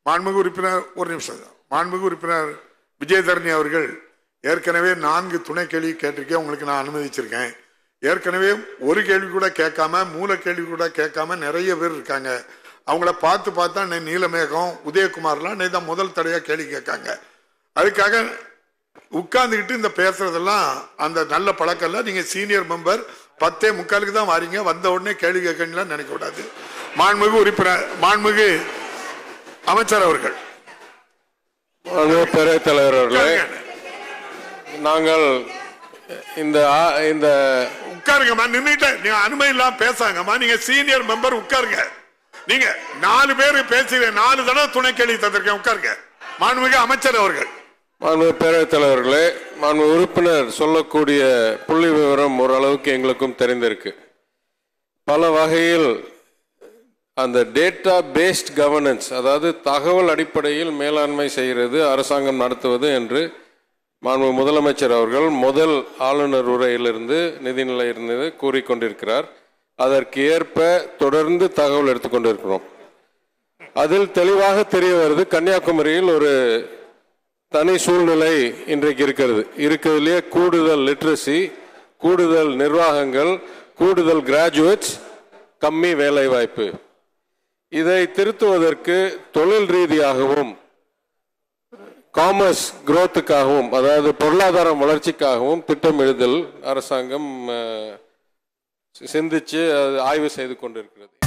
மாண்புமிகு உறுப்பினர் ஒரு நிமிஷம் மாண்புமிகு உறுப்பினர் விஜயதரணி அவர்கள் ஏற்கனவே நான்கு துணை கேள்வி கேட்டிருக்கேன் உங்களுக்கு நான் அனுமதிச்சிருக்கேன் ஏற்கனவே ஒரு கேள்வி கூட கேட்காம மூல கேள்வி கூட கேட்காம நிறைய பேர் இருக்காங்க அவங்கள பார்த்து பார்த்தா நே- நீலமேகம் உதயகுமார்லாம் நே தான் முதல் தடையா கேள்வி கேட்காங்க அதுக்காக உட்கார்ந்துக்கிட்டு இந்த பேசுறதெல்லாம் அந்த நல்ல பழக்கம் இல்ல நீங்க சீனியர் மெம்பர் பத்தே முக்காலுக்கு தான் வாரீங்க வந்த உடனே கேள்வி கேட்கலாம் நினைக்க கூடாது மாண்புமிகு உறுப்பினர் மாண்புமிகு அமைச்சர் அவர்கள் மாண்புமிகு பேரவைத் தலைவர் அவர்களே உட்காருங்க. நாங்கள் இந்த ஆ- இந்த உட்காருங்கம்மா நின்னுட்டு நீங்க அனுமதி இல்லாம பேசாங்கம்மா நீங்க சீனியர் மெம்பர் உட்காருங்க நீங்க நாலு பேர் பேசுறீங்க நாலு தடவை துணை கேள்வி தந்திருக்கேன் உட்காருங்க மாண்புமிகு அமைச்சர் அவர்கள் மாண்புமிகு பேரவைத் தலைவர்களே மாண்பு உறுப்பினர் சொல்லக்கூடிய புள்ளி விவரம் ஓரளவுக்கு எங்களுக்கும் தெரிந்திருக்கு பல வகையில் அந்த டேட்டா பேஸ்ட் கவர்னன்ஸ் அதாவது தகவல் அடிப்படையில் மேலாண்மை செய்கிறது அரசாங்கம் நடத்துவது என்று மாண்பு முதலமைச்சர் அவர்கள் முதல் ஆளுநர் உரையிலிருந்து நிதிநிலையிலிருந்து கூறிக்கொண்டிருக்கிறார் அதற்கு ஏற்ப தொடர்ந்து தகவல் எடுத்துக்கொண்டிருக்கிறோம் அதில் தெளிவாக தெரிய வருது கன்னியாகுமரியில் ஒரு தனி சூழ்நிலை இன்றைக்கு இருக்கிறது இருக்கிறதுலேயே கூடுதல் லிட்ரஸி கூடுதல் நிர்வாகங்கள் கூடுதல் கிராஜுவேட்ஸ் கம்மி வேலைவாய்ப்பு இதை திருத்துவதற்கு தொழில் ரீதியாகவும் காமர்ஸ் growth-க்காகவும் அதாவது பொருளாதார வளர்ச்சிக்காகவும் திட்டமிடுதல் அரசாங்கம் அஹ், சிந்திச்சு அது ஆய்வு செய்து கொண்டிருக்கிறது